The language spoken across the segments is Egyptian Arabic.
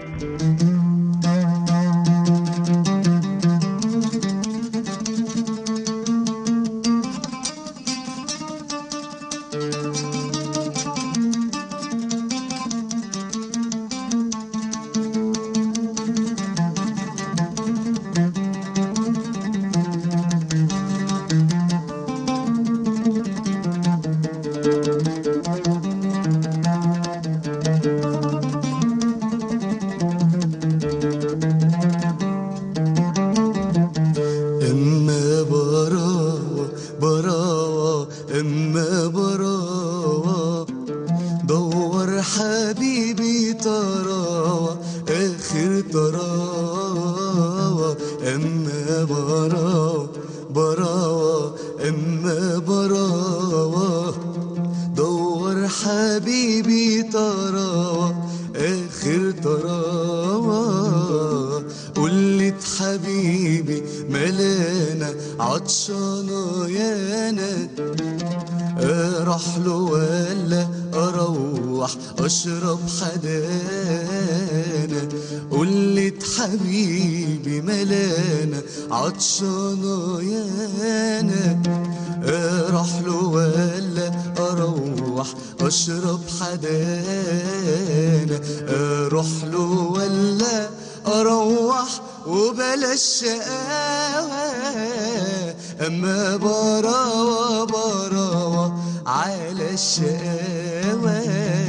اما براوة براوة اما براوة دور حبيبي طراوة اخر طراوة اما براوة براوة اما براوة دور حبيبي طراوة اخر طراوة قلت حبيبي ملانا عطشانة يانا اروح له ولا اروح اشرب حدانا قلت حبيبي ملانا عطشانة يانا اروح له ولا اروح اشرب حدانا اروح له ولا اروح وبلاش شقاوة اما براوة براوة على الشقاوة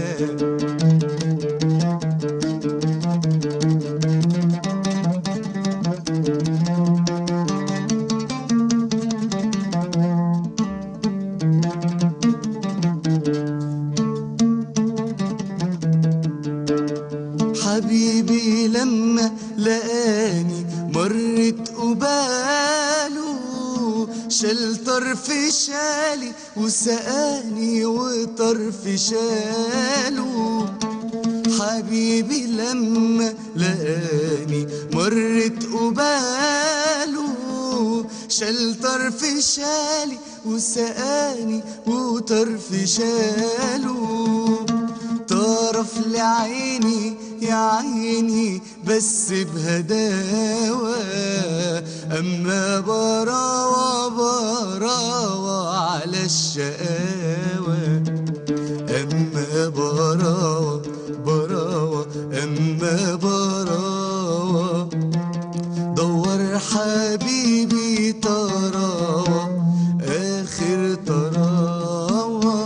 حبيبي لما لقاني مرت قباله شال طرف شالي وسقاني وطرف شاله حبيبي لما لقاني مرت قباله شال طرف شالي وسقاني وطرف شاله طرف لعيني يا عيني بس بهداوة أما براوة براوة على الشقاوة أما براوة براوة أما براوة دور حبيبي طراوة آخر طراوة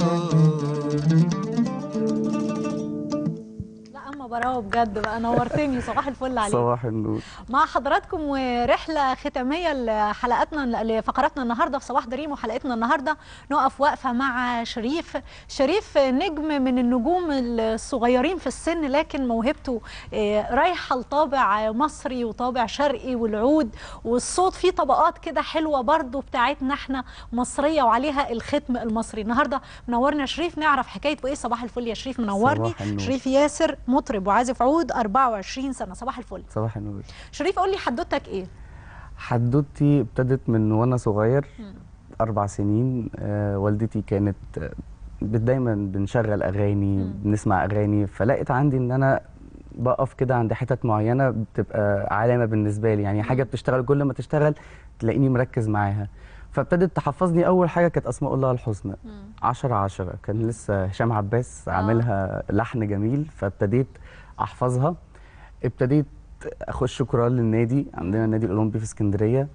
لا اما براوه بجد بقى نورتني صباح الفل عليك صباح النور مع حضراتكم ورحله ختاميه لحلقاتنا لفقراتنا النهارده في صباح دريم وحلقتنا النهارده نقف وقفه مع شريف شريف نجم من النجوم الصغيرين في السن لكن موهبته آه، رايحه لطابع مصري وطابع شرقي والعود والصوت فيه طبقات كده حلوه برضو بتاعتنا احنا مصريه وعليها الختم المصري النهارده منورنا شريف نعرف حكايته ايه صباح الفل يا شريف منورني صباح النور. شريف ياسر مطرب وعازف عود 24 سنه صباح الفل صباح النور شريف قول لي حدوتك ايه حدوتي ابتدت من وانا صغير اربع سنين آه والدتي كانت آه، بت- دايما بنشغل اغاني بنسمع اغاني فلقيت عندي ان انا بقف كده عند حتت معينه بتبقى علامه بالنسبه لي يعني حاجه بتشتغل كل ما تشتغل تلاقيني مركز معاها فابتدت تحفظني اول حاجه كانت اسماء الله الحسنى 10 10 كان لسه هشام عباس عاملها لحن جميل فابتديت احفظها ابتديت اخش كورال للنادي عندنا النادي الاولمبي في اسكندريه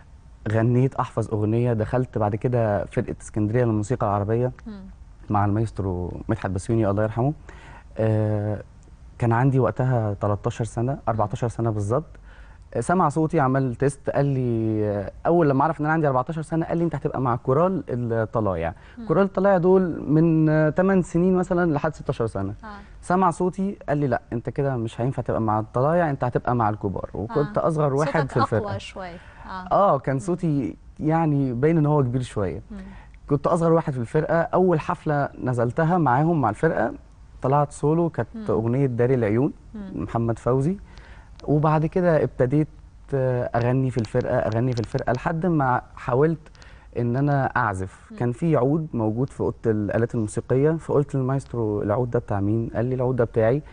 غنيت احفظ اغنيه دخلت بعد كده فرقه اسكندريه للموسيقى العربيه مع المايسترو مدحت بسيوني الله يرحمه آه كان عندي وقتها 13 سنه 14 سنه بالظبط آه، سمع صوتي عمل تيست قال لي آه، اول لما عرف ان انا عندي 14 سنه قال لي انت هتبقى مع كورال الطلايع كورال الطلايع دول من آه، 8 سنين مثلا لحد 16 سنه آه. سمع صوتي قال لي لا انت كده مش هينفع تبقى مع الطلايع انت هتبقى مع الكبار وكنت آه. اصغر واحد صوتك في الفرقه اقوى شويه اه اه كان صوتي يعني باين ان هو كبير شويه كنت اصغر واحد في الفرقه اول حفله نزلتها معاهم مع الفرقه طلعت سولو كانت اغنيه داري العيون محمد فوزي وبعد كده ابتديت آه، اغني في الفرقه اغني في الفرقه لحد ما حاولت ان انا اعزف كان في عود موجود في اوضه الالات الموسيقيه فقلت للمايسترو العود ده بتاع مين قال لي العود ده بتاعي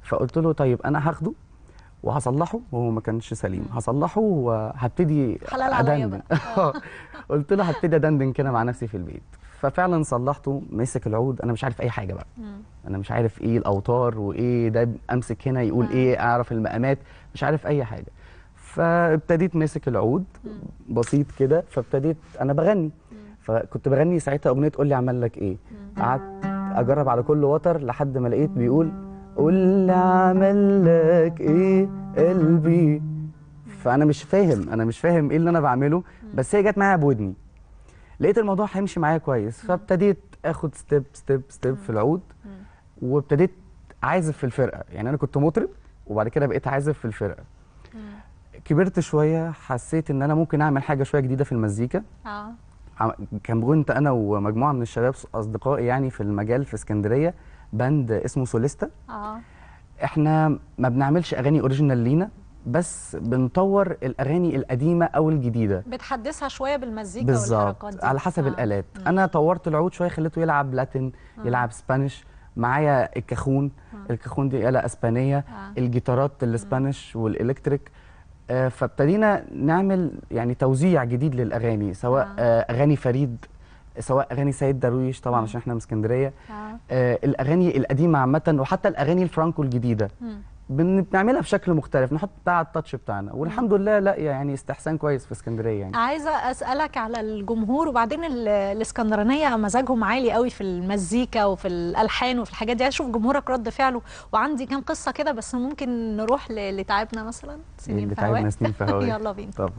فقلت له طيب انا هاخده وهصلحه وهو ما كانش سليم هصلحه وهبتدي حلال عليا ادندن قلت له هبتدي ادندن كده مع نفسي في البيت ففعلا صلحته مسك العود انا مش عارف اي حاجه بقى مم. انا مش عارف ايه الاوتار وايه ده امسك هنا يقول آه. ايه اعرف المقامات مش عارف اي حاجه فابتديت ماسك العود بسيط كده فابتديت انا بغني فكنت بغني ساعتها اغنيه قول لي عمل لك ايه قعدت اجرب على كل وتر لحد ما لقيت بيقول قول لي عمل لك ايه قلبي فانا مش فاهم انا مش فاهم ايه اللي انا بعمله بس هي جت معايا بودني لقيت الموضوع هيمشي معايا كويس فابتديت اخد ستيب ستيب ستيب في العود وابتديت عازف في الفرقه يعني انا كنت مطرب وبعد كده بقيت عازف في الفرقه كبرت شويه حسيت ان انا ممكن اعمل حاجه شويه جديده في المزيكا اه عم- كان كنت انا ومجموعه من الشباب اصدقائي يعني في المجال في اسكندريه باند اسمه سوليستا اه احنا ما بنعملش اغاني اوريجينال لينا بس بنطور الاغاني القديمه او الجديده بتحدثها شويه بالمزيكا بالظبط والحركات دي على حسب آه. الالات انا طورت العود شويه خليته يلعب لاتين يلعب سبانيش معايا الكاخون الكاخون دي آلة اسبانيه آه. الجيتارات الاسبانيش والالكتريك آه، فابتدينا نعمل يعني توزيع جديد للاغاني سواء آه. آه، اغاني فريد سواء اغاني سيد درويش طبعا عشان احنا من اسكندريه اه آه، الاغاني القديمه عامه وحتى الاغاني الفرانكو الجديده مم. بن- بنعملها بشكل مختلف نحط بقى التاتش بتاعنا والحمد لله لا يعني استحسان كويس في اسكندريه يعني عايزه اسالك على الجمهور وبعدين ال- الاسكندرانيه مزاجهم عالي قوي في المزيكا وفي الالحان وفي الحاجات دي عايز اشوف جمهورك رد فعله وعندي كام قصه كده بس ممكن نروح ل- لتعبنا مثلا سنين اللي في تعبنا هواك سنين في هواك يلا بينا طبعا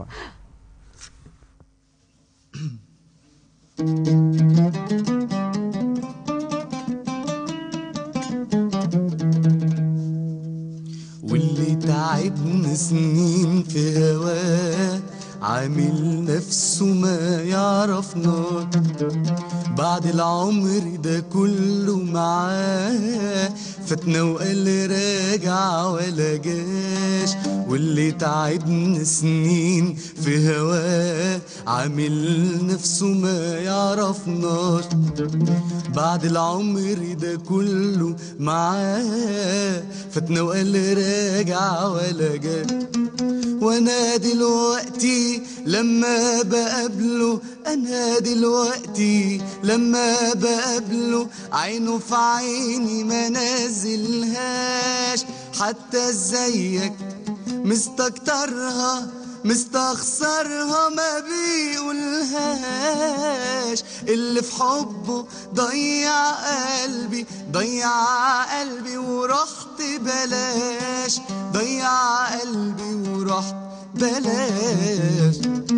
واللي تعبنا سنين في هواه عامل نفسه ما يعرفنا بعد العمر ده كله معاه فاتنا وقال راجع ولا جاش واللي تعبنا سنين في هواه عامل نفسه ما يعرفناش بعد العمر ده كله معاه فاتنا وقال راجع ولا جاش وانا دلوقتي لما بقابله انا دلوقتي لما بقابله عينه في عيني ما نازلهاش حتى زيك مستكترها مستخسرها ما بيقولهاش اللي في حبه ضيع قلبي ضيع قلبي ورحت بلاش ضيع قلبي ورحت بلاش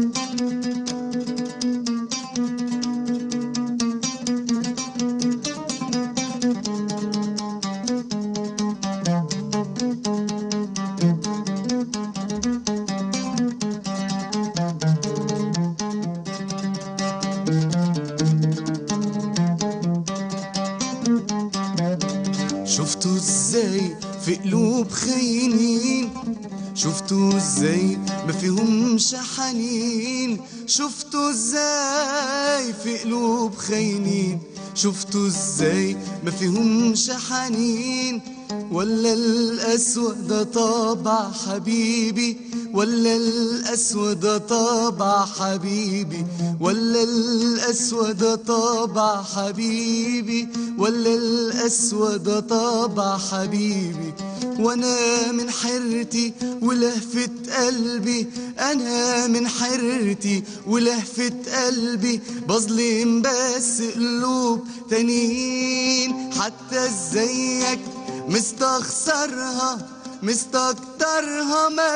شفتوا ازاي في قلوب خاينين شفتوا ازاي ما فيهمش حنين شفتوا ازاي في قلوب خاينين شفتوا ازاي ما فيهمش حنين ولا الاسود ده طبع حبيبي ولا الاسود ده طبع حبيبي ولا الاسود ده طبع حبيبي ولا الاسود ده طبع حبيبي وانا من حيرتي ولهفة قلبي انا من حيرتي ولهفة قلبي بظلم بس قلوب تانيين حتى زيك مستخسرها مستكترها ما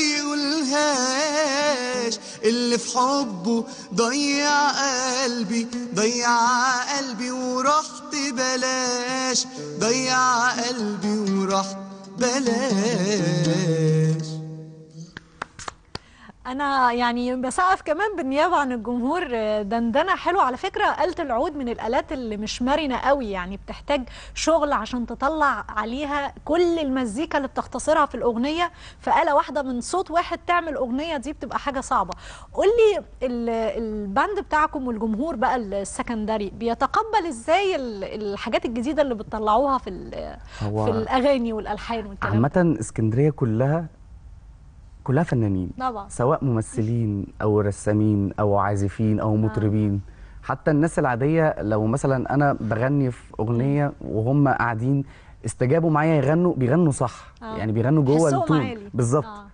بيقولهاش اللي في حبه ضيع قلبي ضيع قلبي ورحت بلاش ضيع قلبي ورحت بلاش انا يعني بسقف كمان بالنيابه عن الجمهور آه، دندنه حلوه على فكره آلة العود من الآلات اللي مش مرنه قوي يعني بتحتاج شغل عشان تطلع عليها كل المزيكا اللي بتختصرها في الاغنيه في آلة واحده من صوت واحد تعمل اغنيه دي بتبقى حاجه صعبه قول لي ال- الباند بتاعكم والجمهور بقى السكندري بيتقبل ازاي ال- الحاجات الجديده اللي بتطلعوها في ال- هو في الاغاني والالحان والكلام ده؟ عامة اسكندرية كلها كلها فنانين طبعا سواء ممثلين او رسامين او عازفين او مطربين حتى الناس العادية لو مثلا انا بغني في اغنية وهم قاعدين استجابوا معايا يغنوا بيغنوا صح آه. يعني بيغنوا جوه حسهم التون عالي. بالظبط آه.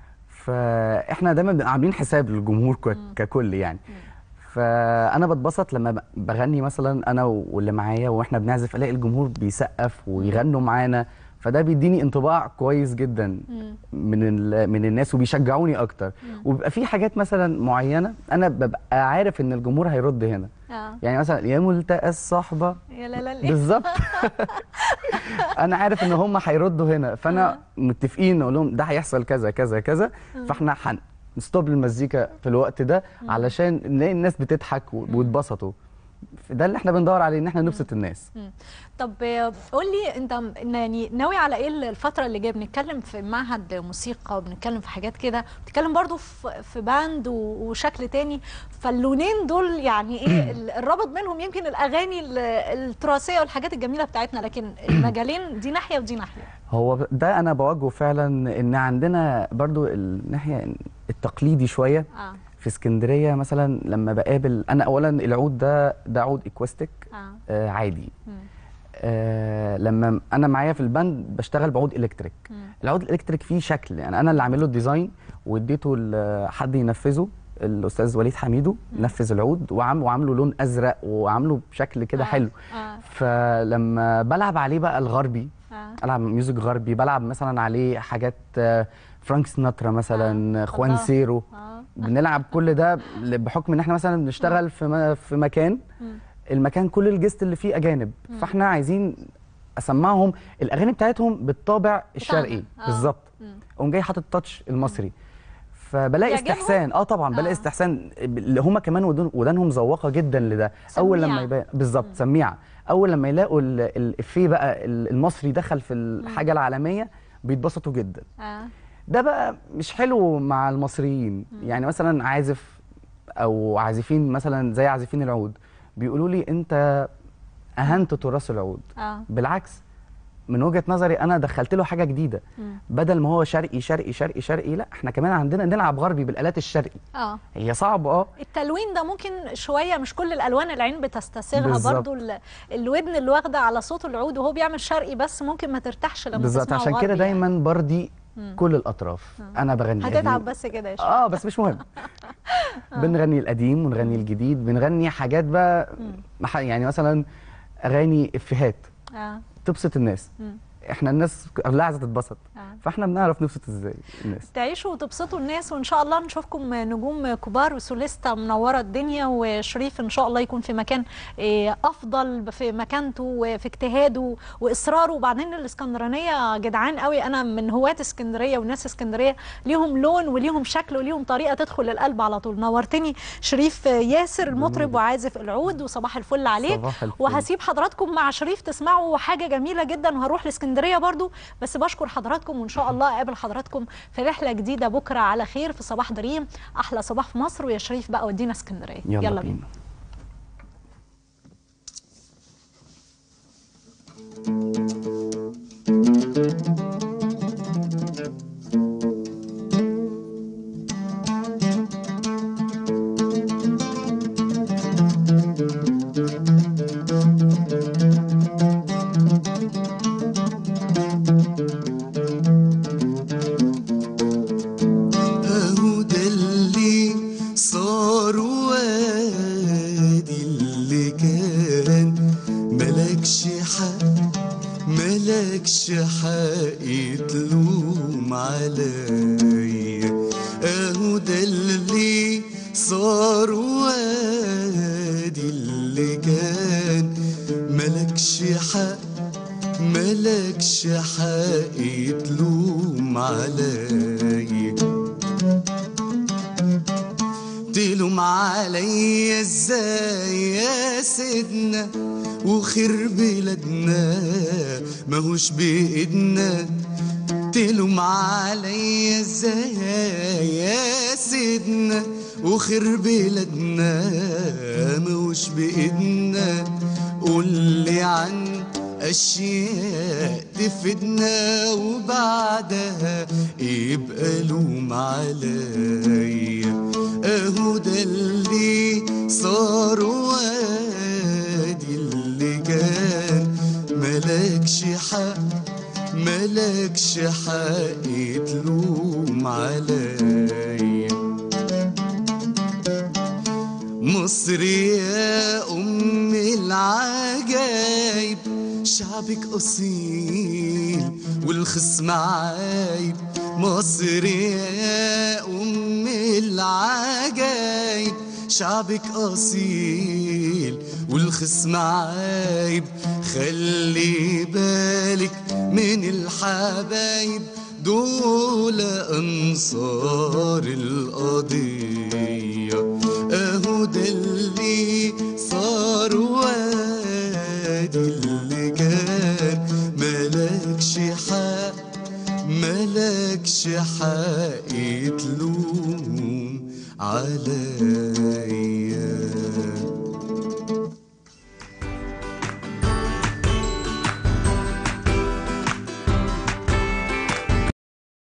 فاحنا دايما بنبقى عاملين حساب للجمهور ك- ككل يعني فانا بتبسط لما ب- بغني مثلا انا واللي معايا واحنا بنعزف الاقي الجمهور بيسقف ويغنوا معانا فده بيديني انطباع كويس جدا من ال- من الناس وبيشجعوني اكتر وبيبقى في حاجات مثلا معينه انا ببقى عارف ان الجمهور هيرد هنا اه يعني مثلا يا ملتقى الصحبه يا لا لا لا بالظبط انا عارف ان هم هيردوا هنا فانا متفقين نقول لهم ده هيحصل كذا كذا كذا فاحنا هن نستوب المزيكا في الوقت ده علشان نلاقي الناس بتضحك و- ويتبسطوا ده اللي احنا بندور عليه ان احنا نبسط الناس طب آه، قول لي انت م- يعني ناوي على ايه الفتره اللي جايه بنتكلم في معهد موسيقى وبنتكلم في حاجات كده بنتكلم برضو في في باند و- وشكل تاني فاللونين دول يعني ايه ال- الرابط بينهم يمكن الاغاني ال- التراثيه والحاجات الجميله بتاعتنا لكن المجالين دي ناحيه ودي ناحيه هو ده انا بواجهه فعلا ان عندنا برضو الناحيه التقليدي شويه اه في اسكندريه مثلا لما بقابل انا اولا العود ده ده عود اكوستيك اه آه عادي مم. آه لما انا معايا في الباند بشتغل بعود الكتريك مم. العود الالكتريك فيه شكل يعني انا اللي عامل له الديزاين واديته لحد ينفذه الاستاذ وليد حميدو نفذ العود وعم وعامله لون ازرق وعامله بشكل كده آه. حلو اه فلما بلعب عليه بقى الغربي اه العب ميوزك غربي بلعب مثلا عليه حاجات آه، فرانك سناترا مثلا آه، خوان الله. سيرو اه بنلعب كل ده ل- بحكم ان احنا مثلا بنشتغل في م- في مكان مم. المكان كل الجست اللي فيه اجانب فاحنا عايزين اسمعهم الاغاني بتاعتهم بالطابع الشرقي آه. بالظبط مم. اقوم جاي حاطط التاتش المصري فبلاقي يعجبهم؟ استحسان اه طبعا بلاقي آه. استحسان اللي هم كمان ودان- ودانهم ذواقه جدا لده اول سميعة. لما يبان بالظبط سميعه اول لما يلاقوا ال- الافيه بقى ال- المصري دخل في الحاجه العالميه بيتبسطوا جدا اه ده بقى مش حلو مع المصريين يعني مثلا عازف او عازفين مثلا زي عازفين العود بيقولوا لي انت اهنت تراث العود اه بالعكس من وجهه نظري انا دخلت له حاجه جديده مم. بدل ما هو شرقي شرقي شرقي شرقي لا احنا كمان عندنا نلعب غربي بالالات الشرقي اه هي صعبه اه التلوين ده ممكن شويه مش كل الالوان العين بتستسيغها بالظبط. برضو ال- الودن اللي واخده على صوت العود وهو بيعمل شرقي بس ممكن ما ترتاحش لما بالظبط تسمعه عشان كده غربي يعني. دايما برضي كل الاطراف انا بغني هتتعب قديم. بس كده يا شيخ. اه بس مش مهم بنغني القديم ونغني الجديد بنغني حاجات بقى مح- يعني مثلا اغاني افيهات اه تبسط الناس مم. احنا الناس كلها عايزه تتبسط آه. فاحنا بنعرف نبسط ازاي الناس تعيشوا وتبسطوا الناس وان شاء الله نشوفكم نجوم كبار وسوليستا منوره الدنيا وشريف ان شاء الله يكون في مكان إيه، افضل في مكانته وفي اجتهاده واصراره وبعدين الاسكندرانيه جدعان قوي انا من هواة اسكندريه وناس اسكندريه ليهم لون وليهم شكل وليهم طريقه تدخل القلب على طول نورتني شريف ياسر المطرب وعازف العود وصباح الفل عليك صباح الفل. وهسيب حضراتكم مع شريف تسمعوا حاجه جميله جدا وهروح لاسكندريه برضو بس بشكر حضراتكم وان شاء الله اقابل حضراتكم في رحله جديده بكره على خير في صباح دريم احلى صباح في مصر ويا شريف بقى ودينا اسكندريه يلا, يلا بينا اهو ده اللي صار وادي اللي كان ملكش حق ملكش حق تلوم عليا اهو ده اللي صار وادي اللي كان ملكش حق ملكش حق تلوم عليا تلوم عليا ازاي يا سيدنا وخير بلادنا ماهوش بايدنا تلوم عليا ازاي يا سيدنا وخير بلادنا ماهوش بايدنا قولي عن أشياء تفيدنا وبعدها يبقى لوم عليا أهو ده اللي صار وادي اللي كان ملكش حق ملكش حق تلوم عليا مصر يا أم العجايب شعبك أصيل والخصم عايب مصر يا أم العجايب شعبك أصيل والخصم عايب خلي بالك من الحبايب دول أنصار القضية أهو ده اللي صار وادي اللي كان ملكش حق ملكش حق تلوم عليا